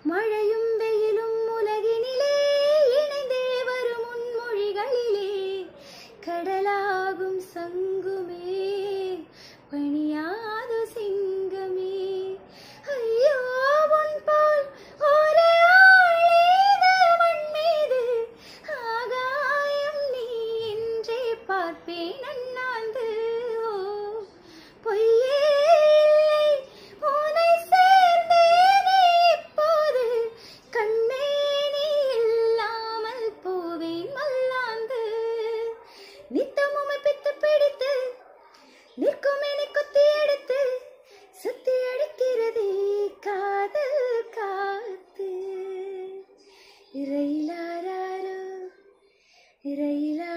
மழையும் வெயிலும் உலகினிலே இணைந்தே வரும் உன்மொழிகளிலே கடலாகும் சங்குமே பணியாது சிங்கமே ஐயோ உன் போல் ஒரு ஆளேது மண் மீது ஆகாயம் நீ என்றே பார்ப்பேன் அண்ணாந்து ஓ பொய்யே இல்லை உனை சேர்ந்தேனே இப்போது கண்ணே நீ இல்லாமல் போவேன் மல்லாந்து நித்தம் உமை பித்து பிடித்து நிற்கும் என்னை குத்தி எடுத்து சுத்தி அடிக்கிறதே காதல் காத்து இறையிலாரோ இறையிலா